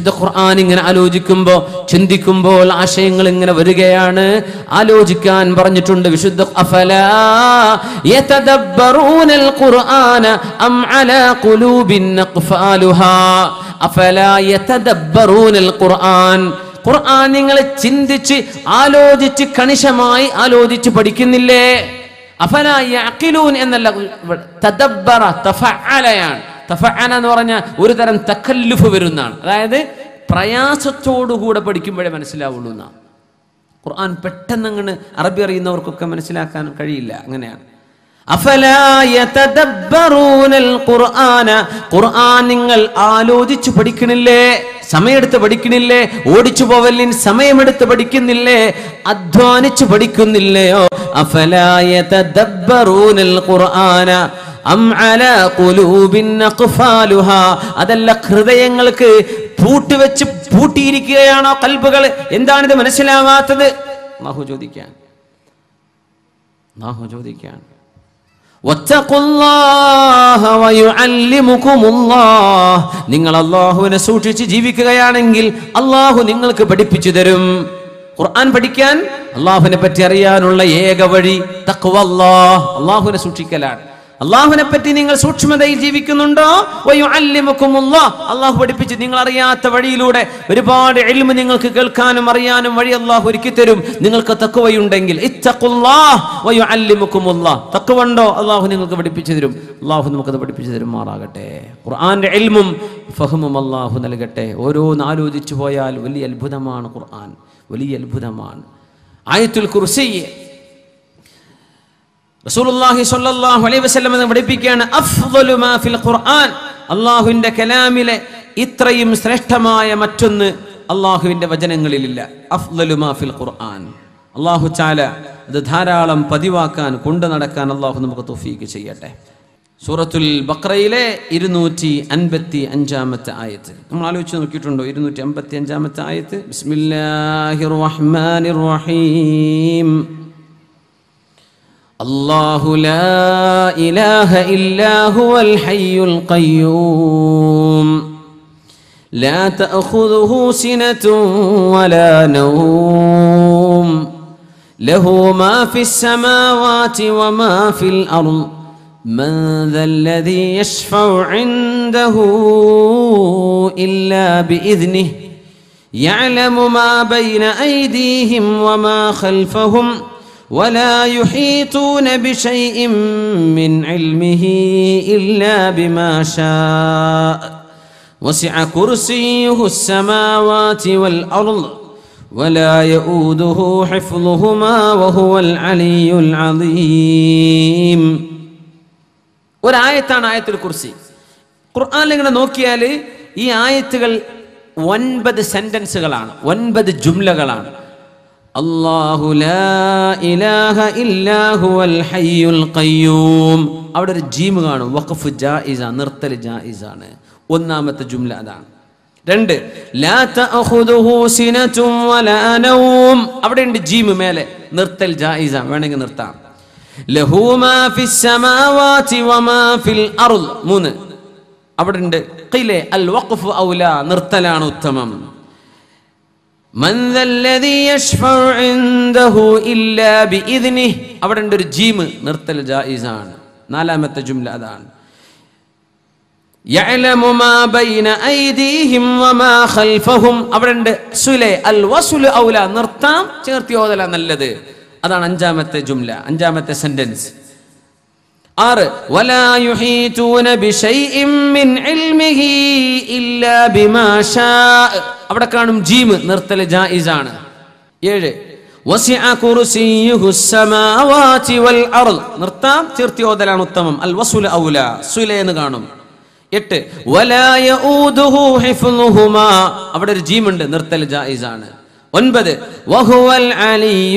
വിശുദ്ധ ഖുർആൻ ഇങ്ങനെ ആലോചിക്കുമ്പോൾ ചിന്തിക്കുമ്പോൾ ആശയങ്ങൾ ഇങ്ങനെ വരികയാണ് ആലോചിക്കാൻ പറഞ്ഞിട്ടുണ്ട് വിശുദ്ധ അഫലാ യതദബ്ബറൂനൽ ഖുർആന അം അലാ ഖുലൂബിൻ അഖ്ഫാലുഹാ അഫലാ യതദബ്ബറൂനൽ ഖുർആൻ ഖുർആൻ നിങ്ങൾ ചിന്തിച്ച് ആലോചിച്ച് കണിശമായി ആലോചിച്ച് പഠിക്കുന്നില്ലേ അഫലാ യഅഖിലൂൻ എന്നല്ല ഇവിടെ തദബ്ബറ തഫഅലയാണ് തഫഅന എന്ന് പറഞ്ഞ ഒരു തരം തക്കല്ലുഫ് വരുന്നതാണ് അതായത് പ്രയാസത്തോടുകൂടെ പഠിക്കുമ്പോഴേ മനസ്സിലാവുള്ളൂ എന്നാണ് ഖുർആൻ പെട്ടെന്ന് അങ്ങനെ അറബി അറിയുന്നവർക്കൊക്കെ മനസ്സിലാക്കാൻ കഴിയില്ല അങ്ങനെയാണ് അഫലാ യതദബ്ബറൂനൽ ഖുർആന ഖുർആൻ നിങ്ങൾ ആലോചിച്ച് പഠിക്കണില്ലേ സമയമെടുത്ത് പഠിക്കണില്ലേ ഓടിച്ചു പോവലിൻ സമയമെടുത്ത് പഠിക്കുന്നില്ലേ അധ്വാനിച്ച് പഠിക്കുന്നില്ലയോ അഫലാ യതദബ്ബറൂനൽ ഖുർആന അം അലാ ഖുലൂബിൻ അഖ്ഫാലുഹാ അതല്ല ഹൃദയങ്ങൾക്ക് പൂട്ടുവെച്ച് പൂട്ടിയിരിക്കുകയാണോ കൽബുകൾ എന്താണിത് മനസ്സിലാവാത്തത് അല്ലാഹു ചോദിക്കാൻ അല്ലാഹു ചോദിക്കാൻ واتقوا الله ويعلمكم الله നിങ്ങൾ അള്ളാഹുവിനെ സൂക്ഷിച്ച് ജീവിക്കുകയാണെങ്കിൽ അള്ളാഹു നിങ്ങൾക്ക് പഠിപ്പിച്ചു തരും ഖുർആൻ പഠിക്കാൻ അള്ളാഹുവിനെ പറ്റി അറിയാനുള്ള ഏക വഴി തഖ്വല്ലാഹ് അള്ളാഹുവിനെ സൂക്ഷിക്കലാണ് അള്ളാഹുവിനെ പറ്റി നിങ്ങൾ സൂക്ഷ്മതയിൽ ജീവിക്കുന്നുണ്ടോ വയുഅല്ലിമുക്കുമുല്ലാഹ് അള്ളാഹു പഠിപ്പിച്ച് നിങ്ങൾ അറിയാത്ത വഴിയിലൂടെ ഒരുപാട് എൽമ് നിങ്ങൾക്ക് കേൾക്കാനും അറിയാനും വഴി അള്ളാഹു ഒരുക്കി തരും നിങ്ങൾക്ക് തക്കുവയുണ്ടെങ്കിൽ ഇത്തഖുല്ലാഹ് വയുഅല്ലിമുക്കുമുല്ലാഹ് തക്കുവണ്ടോ അള്ളാഹു നിങ്ങൾക്ക് പഠിപ്പിച്ചു തരും അള്ളാഹു നമുക്കത് പഠിപ്പിച്ചു തരുമാറാകട്ടെ ഖുർആന്റെ എൽമും ഫഹമും അള്ളാഹു നൽകട്ടെ ഓരോന്ന് ആലോചിച്ചു പോയാൽ വലിയ അത്ഭുതമാണ് ഖുർആൻ വലിയ അത്ഭുതമാണ് ആയത്തുൽ കുർസി റസൂലുള്ളാഹി സ്വല്ലല്ലാഹു അലൈഹി വസല്ലം എന്ന് പഠിപ്പിക്കുകയാണ് അഫ്ദലു മാ ഫിൽ ഖുർആൻ അള്ളാഹുവിന്റെ കലാമിലെ ഇത്രയും ശ്രേഷ്ഠമായ മറ്റൊന്ന് അള്ളാഹുവിന്റെ വചനങ്ങളിലില്ല അഫ്ദലു മാ ഫിൽ ഖുർആൻ അള്ളാഹു ചാല അത് ധാരാളം പതിവാക്കാൻ കൊണ്ടു നടക്കാൻ അള്ളാഹു നമുക്ക് തൗഫീക്ക് ചെയ്യട്ടെ സൂറത്തുൽ ബക്രയിലെ ഇരുന്നൂറ്റി അൻപത്തി അഞ്ചാമത്തെ ആയത്ത് നമ്മൾ ആലോചിച്ച് നോക്കിയിട്ടുണ്ടോ ഇരുന്നൂറ്റി അമ്പത്തി അഞ്ചാമത്തെ ആയത്ത് ബിസ്മില്ലാഹിർ റഹ്മാനിർ റഹീം الله لا إله إلا هو الحي القيوم لا تأخذه سنة ولا نوم له ما في السماوات وما في الأرض من ذا الذي يشفع عنده إلا بإذنه يعلم ما بين أيديهم وما خلفهم ولا يحيطون بشيء من علمه إلا بما شاء وسع كرسيه السماوات والأرض ولا يؤوده حفظهما وهو العلي العظيم ഒരായത്താണ് ആയത്തുൽ കുർസി ഖുർആനിൽ ഇങ്ങനെ നോക്കിയാൽ ഈ ആയത്തുകൾ ഒൻപത് സെന്റൻസുകളാണ് ഒൻപത് ജുംലകളാണ് അല്ലാഹു ലാ ഇലാഹ ഇല്ലാ ഹുവൽ ഹയ്യുൽ ഖയ്യൂം അവിടെ ഒരു ജീമ് കാണും വഖഫ് ജായിസ നിർത്തൽ ജായിസാണ് ഒന്നാമത്തെ ജുംല അതാണ് രണ്ട് ലാ തഅഖുദുഹു സിനതും വലാ നൗം അവിടെ ഉണ്ട് ജീമ് മേലെ നിർത്തൽ ജായിസ വേണമെങ്കിൽ നിർത്താം ലഹു മാ ഫിസ് സമാവാതി വമാ ഫിൽ അർദ് മൂന്ന് അവിടെ ഉണ്ട് ഖിലെ അൽ വഖഫ് ഔല നിർത്തലാണ് ഉത്തമം من ذا الذي يشفع عنده إلا بإذنه അവിടെ ഉണ്ട് ഒരു ജീമ് നിർത്തൽ ജായിസാണ് നാലാമത്തെ ജുംല അതാണ് يعلم ما بين أيديهم وما خلفهم അവിടെ ഉണ്ട് സുലെ അൽ വസുൽ ഔല നിർത്താം ചേർത്തി ഓതല നല്ലത് അതാണ് അഞ്ചാമത്തെ ജുംല അഞ്ചാമത്തെ സെന്റൻസ് ആറ് ولا يحيطون بشيء من علمه إلا بما شاء അവിടെ കാണും ജീമ് നിർത്തൽ ജായിസാണ് ഏഴ് وسع كرسيه السماوات والأرض നിർത്താം ചേർത്തി ഓതലാണ് ഉത്തമം അൽ വസുൽ ഔല സുല എന്ന് കാണും എട്ട് ولا يؤوده حفظهما അവിടെ ഒരു ജീമുണ്ട് നിർത്തൽ ജായിസാണ് ഒൻപത് وهو العلي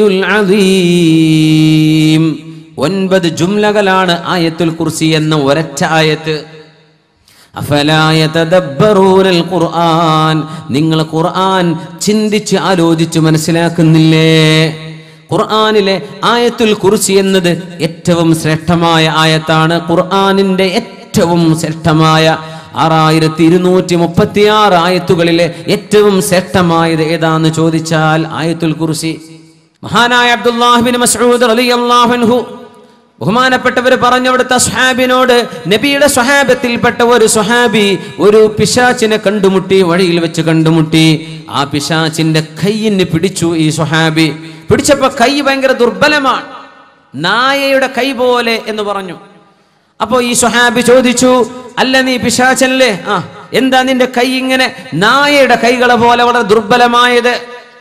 العظيم ഒൻപത് ജുംലകളാണ് ആയത്തുൽ കുർസി എന്ന ഒരൊറ്റ ആയത്ത് അഫലാ യതദബ്ബറൂനൽ ഖുർആൻ നിങ്ങൾ ഖുർആൻ ചിന്തിച്ച് ആലോചിച്ച് മനസ്സിലാക്കുന്നില്ലേ ഖുർആനിലെ ആയത്തുൽ കുർസി എന്നത് ഏറ്റവും ശ്രേഷ്ഠമായ ആയത്താണ് ഖുർആനിന്റെ ഏറ്റവും ശ്രേഷ്ഠമായ ആറായിരത്തി ഇരുന്നൂറ്റി മുപ്പത്തി ആറ് ആയത്തുകളിലെ ഏറ്റവും ശ്രേഷ്ഠമായത് ഏതാന്ന് ചോദിച്ചാൽ ആയത്തുൽ കുർസി മഹാനായ അബ്ദുല്ലാഹിബിൻ മസ്ഊദ് റളിയല്ലാഹു അൻഹു ബഹുമാനപ്പെട്ടവർ പറഞ്ഞു അവിടുത്തെ സ്വഹാബിനോട് നബിയുടെ സ്വഹാബത്തിൽപ്പെട്ട ഒരു സ്വഹാബി ഒരു പിശാച്ചിനെ കണ്ടുമുട്ടി വഴിയിൽ വെച്ച് കണ്ടുമുട്ടി ആ പിശാച്ചിന്റെ കൈയിന് പിടിച്ചു ഈ സ്വഹാബി പിടിച്ചപ്പോ കൈ ഭയങ്കര ദുർബലമാണ് നായയുടെ കൈ പോലെ എന്ന് പറഞ്ഞു അപ്പോ ഈ സ്വഹാബി ചോദിച്ചു അല്ല നീ പിശാച്ചല്ലേ ആ എന്താ നിന്റെ കൈ ഇങ്ങനെ നായയുടെ കൈകളെ പോലെ വളരെ ദുർബലമായത്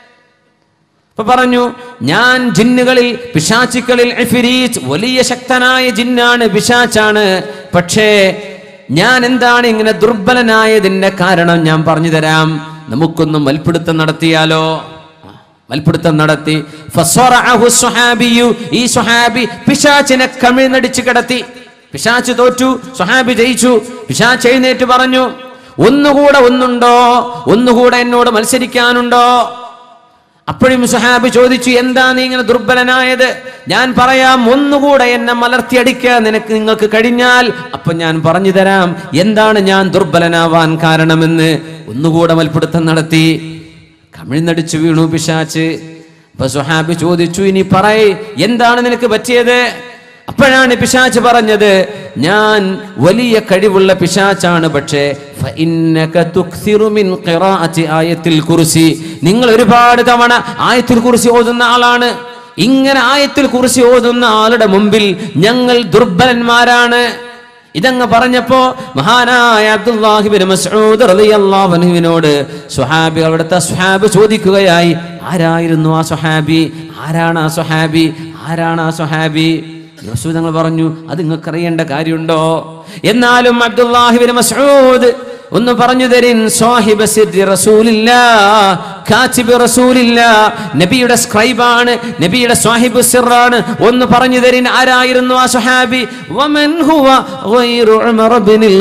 അപ്പൊ പറഞ്ഞു ഞാൻ ജിന്നുകളിൽ പിശാചുക്കളിൽ ഇഫ്രീത്ത് വലിയ ശക്തനായ ജിന്നാണ് പിശാച്ചാണ് പക്ഷേ ഞാൻ എന്താണ് ഇങ്ങനെ ദുർബലനായതിന്റെ കാരണം ഞാൻ പറഞ്ഞു തരാം നമുക്കൊന്ന് മൽപ്പിടുത്തം നടത്തിയാലോ മൽപ്പിടുത്തം നടത്തി ഫസ്വറഅഹു സ്വഹാബിയു. ഈ സ്വഹാബി പിശാച്ചിനെ കമിഴ്ന്നടിച്ച് കിടത്തി പിശാച്ച് തോറ്റു സ്വഹാബി ജയിച്ചു പിശാച്ച് എഴുന്നേറ്റ് പറഞ്ഞു ഒന്നുകൂടെ ഒന്നുണ്ടോ ഒന്നുകൂടെ എന്നോട് മത്സരിക്കാനുണ്ടോ അപ്പോഴും സുഹാബി ചോദിച്ചു എന്താ നീ ഇങ്ങനെ ദുർബലനായത് ഞാൻ പറയാം ഒന്നുകൂടെ എന്നെ മലർത്തിയടിക്കുക നിനക്ക് നിങ്ങൾക്ക് കഴിഞ്ഞാൽ അപ്പൊ ഞാൻ പറഞ്ഞു തരാം എന്താണ് ഞാൻ ദുർബലനാവാൻ കാരണമെന്ന് ഒന്നുകൂടെ മൽപ്പിടുത്തം നടത്തി കമിഴ്ന്നടിച്ചു വീണു പിശാച്ച് അപ്പൊ സുഹാബി ചോദിച്ചു ഇനി പറയ് എന്താണ് നിനക്ക് പറ്റിയത് അപ്പോഴാണ് പിശാച്ച് പറഞ്ഞത് ഞാൻ വലിയ കഴിവുള്ള പിശാച്ചാണ് പക്ഷേ ഫഇന്നക തുക്സിറു മിൻ ഖിറാഅത്തി ആയത്തിൽ കുർസി നിങ്ങൾ ഒരുപാട് തവണ ആയത്തിൽ കുർസി ഓതുന്ന ആളാണ് ഇങ്ങനെ ആയത്തിൽ കുർസി ഓതുന്ന ആളുടെ മുമ്പിൽ ഞങ്ങൾ ദുർബലന്മാരാണ് ഇതങ്ങ് പറഞ്ഞപ്പോ മഹാനായ അബ്ദുല്ലാഹിബിൻ മസ്ഊദ് റളിയല്ലാഹു അൻഹുവിനോട് സ്വഹാബി അവിടുത്തെ സ്വഹാബി ചോദിക്കുകയായി ആരായിരുന്നു ആ സ്വഹാബി ആരാണ് ആ സ്വഹാബി ആരാണ് ആ സ്വഹാബി റസൂൽ തങ്ങൾ പറഞ്ഞു അത് നിങ്ങൾക്ക് അറിയേണ്ട കാര്യമുണ്ടോ എന്നാലും അബ്ദുല്ലാഹിബിൻ മസ്ഊദ് ഒന്ന് പറഞ്ഞു തരിൻ സാഹിബ സിദ്ദി റസൂലില്ലാ കാത്തിബ് റസൂലില്ലാ നബിയുടെ സ്ക്രൈബാണ് നബിയുടെ സാഹിബ് സിറാണ് ഒന്ന് പറഞ്ഞു തരിൻ ആരായിരുന്നു ആ സ്വഹാബി വമൻ ഹുവ ഗൈറു ഉമർ ഇബ്നുൽ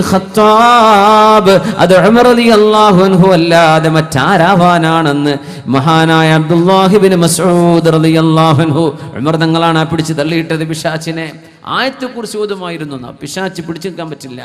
ഖത്താബ് അത് ഉമർ റളിയല്ലാഹു അൻഹു അല്ലാതെ മറ്റാരാവാനാണെന്ന് മഹാനായ അബ്ദുല്ലാഹിബിൻ മസ്ഊദ് റളിയല്ലാഹു അൻഹു ഉമർ തങ്ങളാണ് ആ പിടിച്ച് തള്ളിയിട്ടത് പിശാച്ചിനെ ആയത്തെ കുറിച്ച് ഓതുമായിരുന്നു പിശാച്ച് പിടിച്ചു നിൽക്കാൻ പറ്റില്ല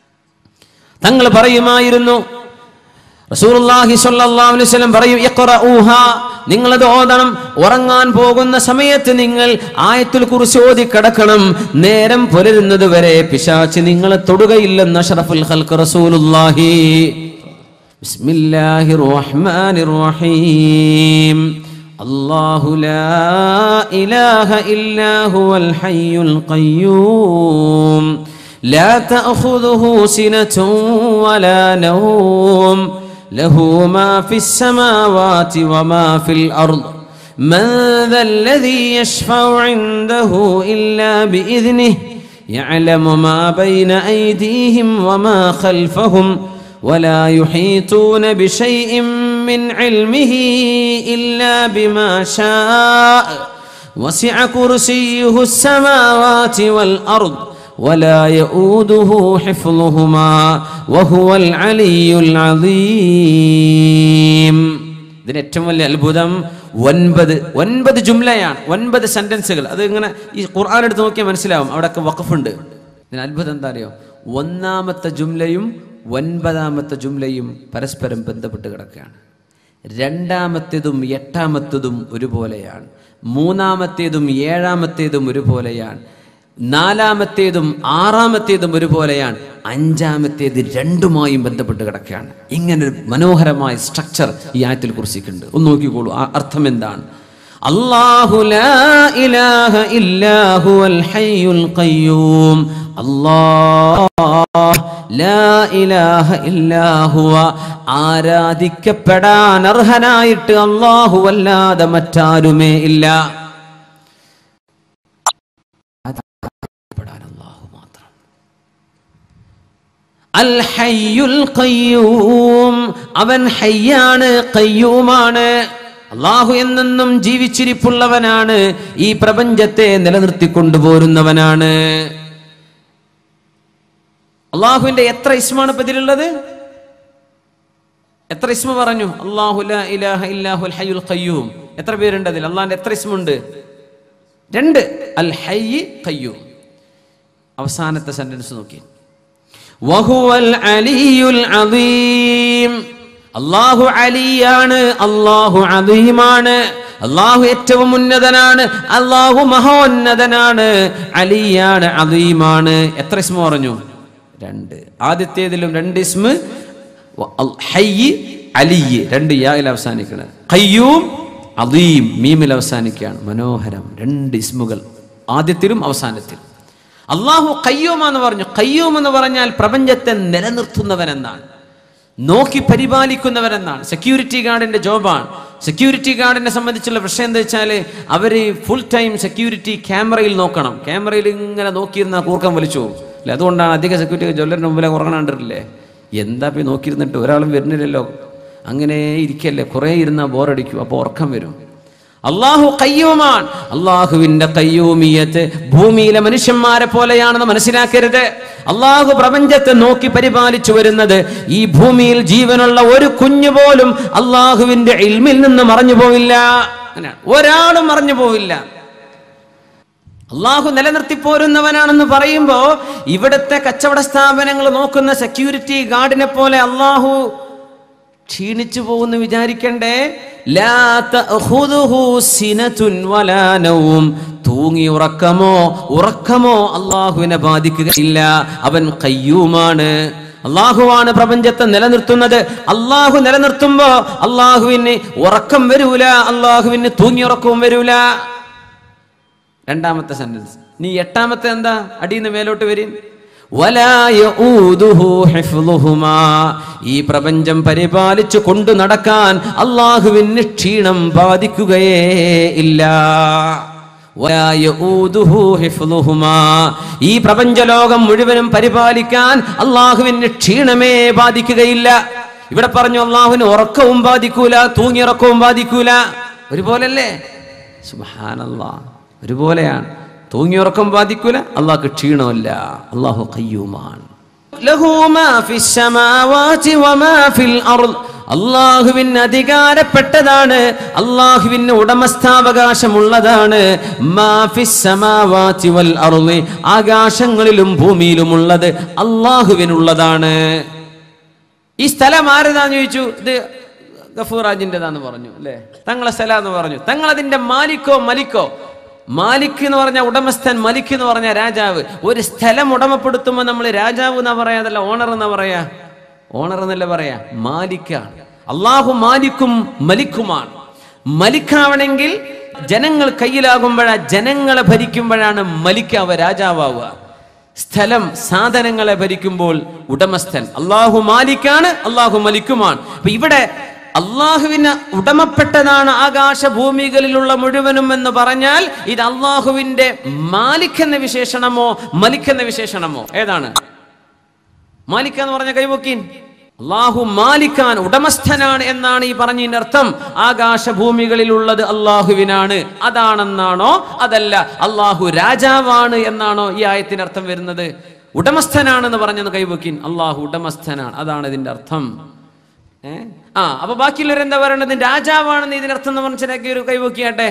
തങ്ങൾ പറയുമായിരുന്നു റസൂലുള്ളാഹി സ്വല്ലല്ലാഹു അലൈഹി വസല്ലം പറയും ഇഖ്റഊഹ നിങ്ങൾ അത് ഓതണം ഉറങ്ങാൻ പോകുന്ന സമയത്ത് നിങ്ങൾ ആയത്തുൽ കുർസി ഓതി കിടക്കണം നേരം പുലരുന്നത് വരെ പിശാച്ച് നിങ്ങളെ തൊടുകയില്ലെന്ന് അഷ്റഫുൽ ഖൽഖ് റസൂലുള്ളാഹി ബിസ്മില്ലാഹിർ റഹ്മാനിർ റഹീം അല്ലാഹു ലാ ഇലാഹ ഇല്ലാ ഹുവൽ ഹയ്യുൽ ഖയ്യൂം لا تأخذه سنة ولا نوم له ما في السماوات وما في الأرض من ذا الذي يشفع عنده إلا بإذنه يعلم ما بين أيديهم وما خلفهم ولا يحيطون بشيء من علمه إلا بما شاء وسع كرسيه السماوات والأرض ولا يؤوده حفظهما وهو العلي العظيم ഇതിന് ഏറ്റവും വലിയ അത്ഭുതം ഒൻപത് ഒൻപത് ജുംലയാണ് ഒൻപത് സെന്റൻസുകൾ അത് ഇങ്ങനെ ഈ ഖുർആൻ എടുത്ത് നോക്കിയാൽ മനസ്സിലാവും അവിടെയൊക്കെ വഖഫുണ്ട് ഇതിന് അത്ഭുതം എന്താ അറിയോ ഒന്നാമത്തെ ജുംലയും ഒൻപതാമത്തെ ജുംലയും പരസ്പരം ബന്ധപ്പെട്ട് കിടക്കുകയാണ് രണ്ടാമത്തേതും എട്ടാമത്തേതും ഒരുപോലെയാണ് മൂന്നാമത്തേതും ഏഴാമത്തേതും ഒരുപോലെയാണ് നാലാമത്തേതും ആറാമത്തേതും ഒരുപോലെയാണ് അഞ്ചാമത്തേത് രണ്ടുമായും ബന്ധപ്പെട്ട് കിടക്കുകയാണ് ഇങ്ങനെ ഒരു മനോഹരമായ സ്ട്രക്ചർ ഈ ആയത്തിൽ കുറിച്ചിട്ടുണ്ട് ഒന്ന് നോക്കിക്കോളൂ ആ അർത്ഥം എന്താണ് അല്ലാഹു ലാ ഇലാഹ ഇല്ലാ ഹുവൽ ഹയ്യുൽ ഖയ്യൂം അല്ലാഹ് ലാ ഇലാഹ ഇല്ലാ ഹുവ ആരാധിക്കപ്പെടാൻ അർഹനായിട്ട് അല്ലാഹു അല്ലാതെ മറ്റാരുമേ ഇല്ല പെടാൻ അല്ലാഹു മാത്രം അൽ ഹയ്യുൽ ഖയ്യൂം അവൻ ഹയ്യാണ് ഖയ്യൂമാണ് അള്ളാഹു എന്നെന്നും ജീവിച്ചിരിപ്പുള്ളവനാണ് ഈ പ്രപഞ്ചത്തെ നിലനിർത്തിക്കൊണ്ടുപോരുന്നവനാണ് അള്ളാഹുവിന്റെ എത്ര ഇസ്മാണ് ഇപ്പൊ ഇതിലുള്ളത് എത്ര ഇസ്മ പറഞ്ഞു അള്ളാഹു ലാ ഇലാഹ ഇല്ലാഹുൽ ഹയ്യുൽ ഖയ്യൂം എത്ര പേരുണ്ട് അതിൽ അള്ളാഹിന്റെ എത്ര ഇസ്മുണ്ട് രണ്ട് അൽ ഹയ്യ് ഖയ്യൂം അവസാനത്തെ സെന്റൻസ് നോക്കി വഹുവൽ അലിയുൽ അദീം അള്ളാഹു അലിയാണ് അള്ളാഹു അദീമാണ് അള്ളാഹു ഏറ്റവും ഉന്നതനാണ് അള്ളാഹു മഹോന്നതനാണ് അലിയാണ് അദീമാണ് എത്ര ഇസ്മ പറഞ്ഞു രണ്ട് ആദ്യത്തേതിലും രണ്ട് ഇസ്മ വ- അൽ- ഹയ്യ് അലിയ് രണ്ട് യായിൽ അവസാനിക്കുന്നത് ഖയ്യൂം അദീം മീമിൽ അവസാനിക്കുകയാണ് മനോഹരം രണ്ട് ഇസ്മുകൾ ആദ്യത്തിലും അവസാനത്തിലും അള്ളാഹു കയ്യൂം എന്ന് പറഞ്ഞു കയ്യൂം എന്ന് പറഞ്ഞാൽ പ്രപഞ്ചത്തെ നിലനിർത്തുന്നവൻ എന്നാണ് നോക്കി പരിപാലിക്കുന്നവരെന്നാണ് സെക്യൂരിറ്റി ഗാർഡിന്റെ ജോബാണ് സെക്യൂരിറ്റി ഗാർഡിനെ സംബന്ധിച്ചുള്ള പ്രശ്നം എന്താ വെച്ചാൽ അവർ ഫുൾ ടൈം സെക്യൂരിറ്റി ക്യാമറയിൽ നോക്കണം ക്യാമറയിൽ ഇങ്ങനെ നോക്കിയിരുന്ന കൂർക്കം വലിച്ചു പോകും അല്ലെ അതുകൊണ്ടാണ് അധിക സെക്യൂരിറ്റി ജ്വല്ലറിന് മുമ്പിലെ ഉറങ്ങണണ്ടില്ലേ എന്താ പോയി നോക്കിയിരുന്നിട്ട് ഒരാളും വരുന്നില്ലല്ലോ അങ്ങനെ ഇരിക്കല്ലേ കുറേ ഇരുന്നാൽ ബോറടിക്കും അപ്പോൾ ഉറക്കം വരും അള്ളാഹു കയ്യൂമാൻ അള്ളാഹുവിന്റെ കയ്യൂമിയത്ത് ഭൂമിയിലെ മനുഷ്യന്മാരെ പോലെയാണെന്ന് മനസ്സിലാക്കരുത് അള്ളാഹു പ്രപഞ്ചത്തെ നോക്കി പരിപാലിച്ചു വരുന്നത് ഈ ഭൂമിയിൽ ജീവനുള്ള ഒരു കുഞ്ഞു പോലും അള്ളാഹുവിന്റെ ഇൽമിൽ നിന്ന് മറഞ്ഞു പോവില്ല അങ്ങനെയാണ് ഒരാളും മറഞ്ഞു പോവില്ല അള്ളാഹു നിലനിർത്തി പോരുന്നവനാണെന്ന് പറയുമ്പോ ഇവിടുത്തെ കച്ചവട സ്ഥാപനങ്ങൾ നോക്കുന്ന സെക്യൂരിറ്റി ഗാർഡിനെ പോലെ അള്ളാഹു ക്ഷീണിച്ചു പോകുന്നു വിചാരിക്കണ്ടേ ലാ തഅഖുദുഹു സിനതുൻ വലാ നൗം തൂങ്ങി ഉറക്കമോ ഉറക്കമോ അള്ളാഹുവിനെ ബാധിക്കുകയില്ല അവൻ കയ്യൂമാണ് അള്ളാഹുവാണ് പ്രപഞ്ചത്തെ നിലനിർത്തുന്നത് അള്ളാഹു നിലനിർത്തുമ്പോ അള്ളാഹുവിന് ഉറക്കം വരൂല അള്ളാഹുവിന് തൂങ്ങി ഉറക്കവും വരൂല രണ്ടാമത്തെ സെന്റൻസ് നീ എട്ടാമത്തെ എന്താ അടിയിന്ന് മേലോട്ട് വരും വലാ യഊദുഹു ഹിഫ്ളുഹുമാ. ഈ പ്രപഞ്ചം പരിപാലിച്ചു കൊണ്ടു നടക്കാൻ അള്ളാഹുവിന് ക്ഷീണം ബാധിക്കുകയേ ഇല്ല വലാ യഊദുഹു ഹിഫ്ളുഹുമാ. ഈ പ്രപഞ്ചലോകം മുഴുവനും പരിപാലിക്കാൻ അള്ളാഹുവിന് ക്ഷീണമേ ബാധിക്കുകയില്ല ഇവിടെ പറഞ്ഞു അള്ളാഹുവിന് ഉറക്കവും ബാധിക്കൂല തൂങ്ങിയുറക്കവും ബാധിക്കൂല ഒരുപോലല്ലേ സുബ്ഹാനല്ലാ ഒരുപോലെയാണ് തൂങ്ങിയുറക്കം ബാധിക്കൂല അള്ളാഹ്ക്ക് ക്ഷീണമില്ല അള്ളാഹു കയ്യൂമാണ് ലഹു മാ ഫിസ് സമാവാതി വമാ ഫിൽ അർദ് അള്ളാഹുവിന് അധികാരപ്പെട്ടതാണ് അള്ളാഹുവിന് ഉടമസ്ഥാവകാശമുള്ളതാണ് മാ ഫിസ് സമാവാതി വൽ അർദ് ആകാശങ്ങളിലും ഭൂമിയിലുമുള്ളത് അള്ളാഹുവിനുള്ളതാണ് ഈ സ്ഥലം ആരതാന്ന് ചോദിച്ചു ഇത് ഗഫൂറാജിൻ്റെതാന്ന് പറഞ്ഞു അല്ലേ തങ്ങളെ സ്ഥലം എന്ന് പറഞ്ഞു തങ്ങൾ അതിന്റെ മാലിക്കോ മലിക്കോ മാലിക് എന്ന് പറഞ്ഞ ഉടമസ്ഥൻ മലിക് എന്ന് പറഞ്ഞ രാജാവ് ഒരു സ്ഥലം ഉടമപ്പെടുത്തുമ്പോൾ നമ്മൾ രാജാവ് എന്നാ പറയാ അതല്ല ഓണർ എന്നാ പറയാ ഓണർ എന്നല്ല പറയാ മാലിക്കാണ് അള്ളാഹു മാലിക്കും മലിക്കുമാണ് മലിക്കാവണമെങ്കിൽ ജനങ്ങൾ കയ്യിലാകുമ്പോഴാ ജനങ്ങളെ ഭരിക്കുമ്പോഴാണ് മലിക്കാവുക രാജാവാവുക സ്ഥലം സാധനങ്ങളെ ഭരിക്കുമ്പോൾ ഉടമസ്ഥൻ അള്ളാഹു മാലിക്കാണ് അള്ളാഹു മലിക്കുമാണ് അപ്പൊ ഇവിടെ അള്ളാഹുവിന് ഉടമപ്പെട്ടതാണ് ആകാശഭൂമികളിലുള്ള മുഴുവനും എന്ന് പറഞ്ഞാൽ ഇത് അള്ളാഹുവിന്റെ മാലിക് എന്ന വിശേഷണമോ മലിക് എന്ന വിശേഷണമോ ഏതാണ് മാലിക്ക എന്ന് പറഞ്ഞ കൈവക്കീൻ അള്ളാഹു മാലിക്കാൻ ഉടമസ്ഥനാണ് എന്നാണ് ഈ പറഞ്ഞതിന്റെ അർത്ഥം ആകാശഭൂമികളിലുള്ളത് അള്ളാഹുവിനാണ് അതാണെന്നാണോ അതല്ല അള്ളാഹു രാജാവാണ് എന്നാണോ ഈ ആയത്തിന് അർത്ഥം വരുന്നത് ഉടമസ്ഥനാണെന്ന് പറഞ്ഞെന്ന് കൈവക്കീൻ അള്ളാഹു ഉടമസ്ഥനാണ് അതാണ് ഇതിന്റെ അർത്ഥം ഏ ആ അപ്പൊ ബാക്കിയുള്ളവരെന്താ പറയണത് രാജാവാണെന്ന് ഇതിനർത്ഥം എന്ന് മനസ്സിലാക്കി ഒരു കൈവക്കിയാട്ടെ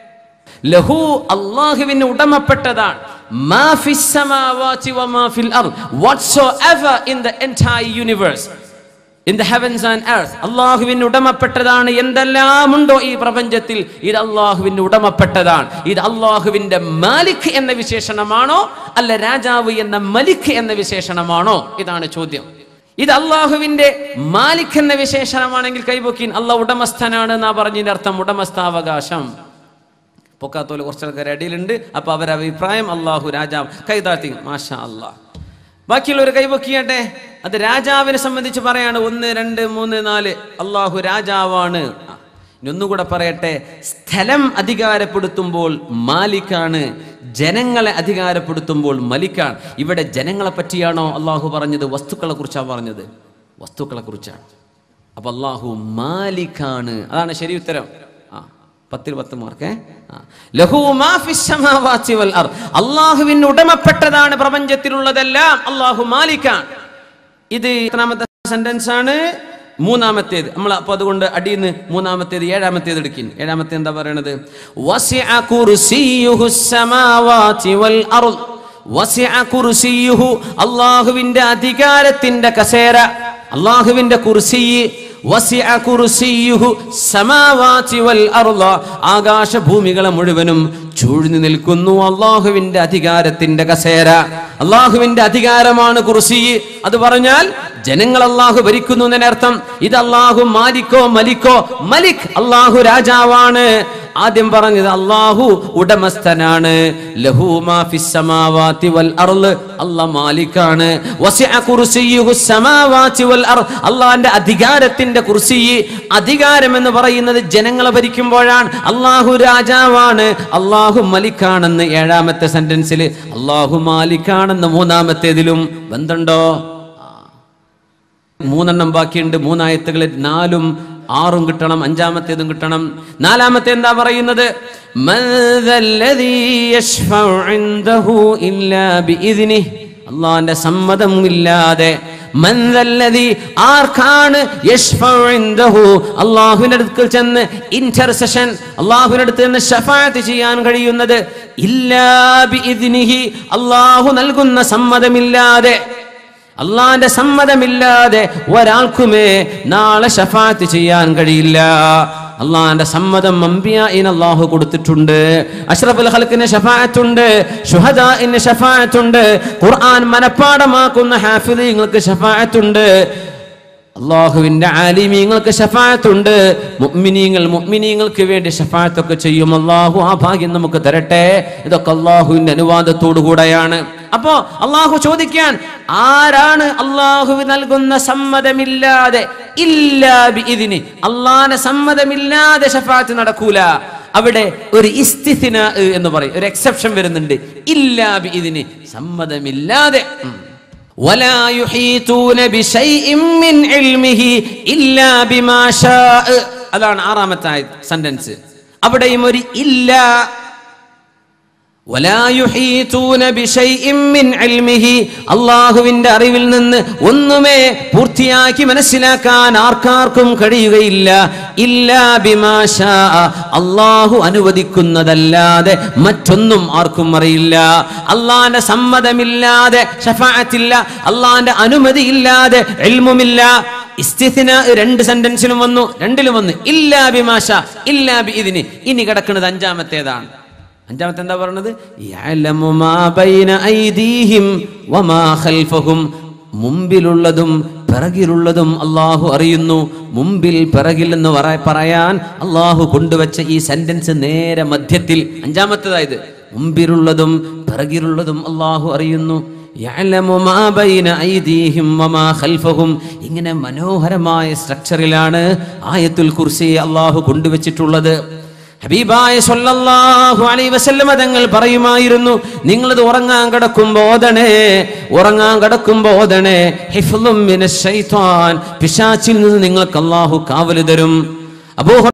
ലഹു അള്ളാഹുവിന് ഉടമപ്പെട്ടതാണ് മാ ഫിസ് സമാവാതി വമാ ഫിൽ അർദ് whatsoever in the entire universe in the heavens and earth അള്ളാഹുവിന് ഉടമപ്പെട്ടതാണ് എന്തെല്ലാമുണ്ടോ ഈ പ്രപഞ്ചത്തിൽ ഇത് അള്ളാഹുവിന് ഉടമപ്പെട്ടതാണ് ഇത് അള്ളാഹുവിന്റെ മാലിക് എന്ന വിശേഷണമാണോ അല്ല രാജാവ് എന്ന മലിക് എന്ന വിശേഷണമാണോ ഇതാണ് ചോദ്യം ഇത് അള്ളാഹുവിന്റെ മാലിക് എന്ന വിശേഷണമാണെങ്കിൽ കൈപൊക്കിൻ അള്ളാഹ് ഉടമസ്ഥനാണ് എന്നാ പറഞ്ഞതിന്റെ അർത്ഥം ഉടമസ്ഥാവകാശം പൊക്കാത്തോല് കുറച്ച് ആൾക്കാർ അടിയിലുണ്ട് അപ്പൊ അവരുടെ അഭിപ്രായം അള്ളാഹു രാജാവ് കൈതാത്തി മാഷാ അള്ളാഹ് ബാക്കിയുള്ളവർ കൈവക്കിയട്ടെ അത് രാജാവിനെ സംബന്ധിച്ച് പറയാണ് ഒന്ന് രണ്ട് മൂന്ന് നാല് അള്ളാഹു രാജാവാണ് ആ, ഇനി ഒന്നുകൂടെ പറയട്ടെ സ്ഥലം അധികാരപ്പെടുത്തുമ്പോൾ മാലിക്കാണ് ജനങ്ങളെ അധികാരപ്പെടുത്തുമ്പോൾ മലിക്കാണ് ഇവിടെ ജനങ്ങളെ പറ്റിയാണോ അള്ളാഹു പറഞ്ഞത് വസ്തുക്കളെ കുറിച്ചാണ് പറഞ്ഞത് വസ്തുക്കളെ കുറിച്ചാണ് അപ്പൊ അള്ളാഹു മാലിക്കാണ് അതാണ് ശരി ഉത്തരം ആ പത്തിൽ പത്ത് മാർക്ക് ലഹു മാ ഫിസ് സമാവാതി വൽ അർദ് അള്ളാഹുവിന് ഉടമപ്പെട്ടതാണ് പ്രപഞ്ചത്തിലുള്ളതെല്ലാം അള്ളാഹു മാലിക്കാണ് ഇത് എത്രാമത്തെ സെന്റൻസ് ആണ് മൂന്നാമത്തേത് നമ്മൾ അപ്പൊ അതുകൊണ്ട് അടിയിന്ന് മൂന്നാമത്തേത് ഏഴാമത്തേത് എടുക്കും ഏഴാമത്തെ എന്താ പറയണത് വസിഅ കുർസിയുഹു സമാവാതി വൽ അർദ് വസിഅ കുർസിയുഹു അള്ളാഹുവിന്റെ അധികാരത്തിന്റെ കസേര അള്ളാഹുവിന്റെ കുർസി വസിഅ കുർസിയുഹു സമാവാതി വൽ അർള ആകാശഭൂമികളെ മുഴുവനും ചൂഴ്ന്നു നിൽക്കുന്നു അള്ളാഹുവിന്റെ അധികാരത്തിന്റെ കസേര അള്ളാഹുവിന്റെ അധികാരമാണ് കുർസി അത് പറഞ്ഞാൽ ജനങ്ങൾ അള്ളാഹു ഭരിക്കുന്നു എന്നതിനർത്ഥം ഇത് അള്ളാഹു മാലിക്കോ മലിക്കോ മലിക് അള്ളാഹു രാജാവാണ് ആദ്യം പറഞ്ഞത് അള്ളാഹു ഉടമസ്ഥനാണ് ലഹു മാ ഫിസ് സമാവാതി വൽ അർള് അല്ലാഹ് മാലിക്കാണ് വസിഅ കുർസിയുഹു സമാവാതി വൽ അർള് അള്ളാഹിന്റെ അധികാരത്തിന്റെ കുർസി അധികാരം എന്ന് പറയുന്നത് ജനങ്ങളെ ഭരിക്കുമ്പോഴാണ് അള്ളാഹു രാജാവാണ് അള്ളാഹു മലിക്കാണെന്ന് ഏഴാമത്തെ സെന്റൻസിൽ അള്ളാഹു മാലിക്കാണെന്ന് മൂന്നാമത്തേതിലും ബന്ധമുണ്ടോ മൂന്നെണ്ണം ബാക്കിയുണ്ട് മൂന്നായത്തുകളിൽ നാലും ആറും കിട്ടണം അഞ്ചാമത്തേതും കിട്ടണം നാലാമത്തെ എന്താ പറയുന്നത് മൻ ദല്ലദീ യശ്ഫഉ ഇൻദഹു ഇല്ലാ ബിഇദ്നിഹി അള്ളാന്റെ സമ്മതം ഇല്ലാതെ മൻ ദല്ലദീ ആർക്കാണ് യശ്ഫഉ ഇൻദഹു അള്ളാഹുവിന്റെ അടുക്കൽ ചെന്ന് ഇന്റർസെഷൻ അള്ളാഹുവിന്റെ അടുത്ത് നിന്ന് ഷഫാഅത്ത് ചെയ്യാൻ കഴിയുന്നത് ഇല്ലാ ബിഇദ്നിഹി അള്ളാഹു നൽകുന്ന സമ്മതമില്ലാതെ അള്ളാന്റെ സമ്മതമില്ലാതെ ഒരാൾക്കുമേ നാളെ ഷഫാത്ത് ചെയ്യാൻ കഴിയില്ല അള്ളാന്റെ സമ്മതം അമ്പിയായിന് അള്ളാഹു കൊടുത്തിട്ടുണ്ട് അഷ്റഫുൽ ഹൽക്കിന് ഷഫായത്തുണ്ട് ഷുഹദാഇന് ഷഫായത്തുണ്ട് ഖുർആൻ മനഃപ്പാടമാക്കുന്ന ഹാഫിദീങ്ങൾക്ക് ഷഫായത്തുണ്ട് അള്ളാഹുവിന്റെ ആലിമീങ്ങൾക്ക് ഷഫായത്തുണ്ട് മുഅ്മിനീങ്ങൾ മുഅ്മിനീങ്ങൾക്ക് വേണ്ടി ഷഫായത്തൊക്കെ ചെയ്യും അള്ളാഹു ആ ഭാഗ്യം നമുക്ക് തരട്ടെ ഇതൊക്കെ അള്ളാഹുവിന്റെ അനുവാദത്തോടു കൂടെയാണ് അപ്പോ അള്ളാഹു ചോദിക്കാൻ ആരാണ് അള്ളാഹു നൽകുന്ന സമ്മതമില്ലാതെ ഇല്ലാ ഇതിന് അള്ളാഹന സമ്മതമില്ലാതെ ഷഫാത്ത് നടക്കൂല അവിടെ ഒരു ഇസ്തിന എന്ന് പറയും ഒരു എക്സെപ്ഷൻ വരുന്നുണ്ട് ഇല്ലാ ഇതിന് സമ്മതമില്ലാതെ ഉം. ولا يحيطون بشيء من علمه إلا بما شاء അതാണ് ആറാമത്തെ സെന്റൻസ് അവിടെയും ഒരു ഇല്ല ولا يحيطون بشيء من علمه അള്ളാഹുവിന്റെ അറിവിൽ നിന്ന് ഒന്നുമേ പൂർത്തിയാക്കി മനസ്സിലാക്കാൻ ആർക്കാർക്കും കഴിയുകയില്ല ഇല്ലാ ബിമാ ശാ അള്ളാഹു അനുവദിക്കുന്നതല്ലാതെ മറ്റൊന്നും ആർക്കും അറിയില്ല അള്ളാന്റെ സമ്മതമില്ലാതെ ഷഫാഅത്തില്ല അള്ളാന്റെ അനുമതി ഇല്ലാതെ എൽമുമില്ല ഇസ്തിഥിന രണ്ട് സെന്റൻസിലും വന്നു രണ്ടിലും വന്നു ഇല്ലാ ബിമാഷ ഇല്ലാ ബി ഇതിന് ഇനി കിടക്കുന്നത് അഞ്ചാമത്തേതാണ് അഞ്ചാമത്തെ എന്താ പറയുന്നത് യഅലമു മാ ബൈന ഐദീഹിം വമാ ഖൽഫഹും മുമ്പിലുള്ളതും പിറകിലുള്ളതും അള്ളാഹു അറിയുന്നു മുമ്പിൽ പിറകിൽ എന്ന് പറ- പറയാൻ അള്ളാഹു കൊണ്ടുവച്ച ഈ സെന്റൻസ് നേരെ മധ്യത്തിൽ അഞ്ചാമത്തേതായത് മുമ്പിലുള്ളതും പിറകിലുള്ളതും അള്ളാഹു അറിയുന്നു യഅലമു മാ ബൈന ഐദീഹിം വമാ ഖൽഫഹും ഇങ്ങനെ മനോഹരമായ സ്ട്രക്ചറിലാണ് ആയത്തുൽ കുർസി അള്ളാഹു കൊണ്ടുവച്ചിട്ടുള്ളത് ഹബീബായ സല്ലല്ലാഹു അലൈഹി വസല്ലമ തങ്ങൾ പറയുമായിരുന്നു നിങ്ങളിത് ഉറങ്ങാൻ കിടക്കുമ്പോ ഓതണേ ഉറങ്ങാൻ കിടക്കുമ്പോ ഓതണേ ഹിഫ്ളും മിനശ് ശൈത്വാൻ പിശാചിൽ നിന്ന് നിങ്ങൾക്ക് അള്ളാഹു കാവല് തരും അബൂ